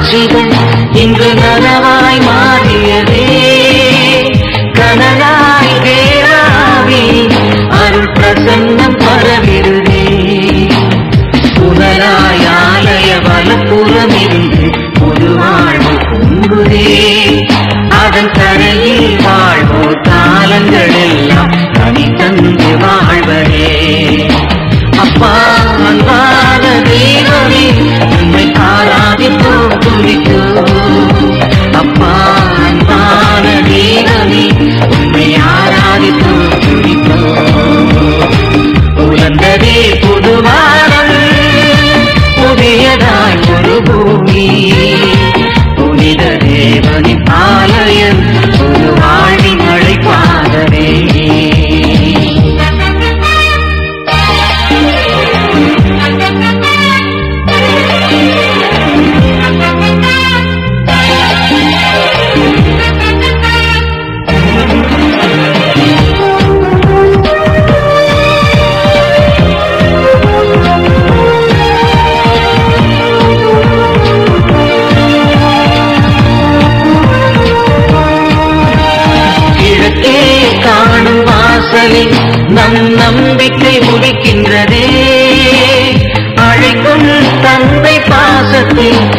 காட்சிகள் இன்று நனவாய் மாறியதே கனலாய் கேளாவி அருள் பிரசன்னம் பரவிருதே புனலாய் ஆலய வலப்புறமிருந்து புது வாழ்வு பொங்குதே அதன் கரையில் வாழ்வோர் காலங்கள் எல்லாம் தனி தந்து வாழ்வரே அப்பா அன்பான தெய்வமே உண்மை ஆராதிப்போம் துதித்தோம் அப்பா அன்பான தெய்வமே உண்மை ஆராதிப்போம் துதித்தோம் உலர்ந்ததே புதுவாரம் புதியதாய் ஒரு பூமி புனித தேவனின் ஆலயம் ஒரு வாழ்வின் அழைப்பாதரே கிழக்கே காணும் வாசலில் நம் நம்பிக்கை முடிக்கின்றதே அழைக்கும் தந்தை பாசத்தில்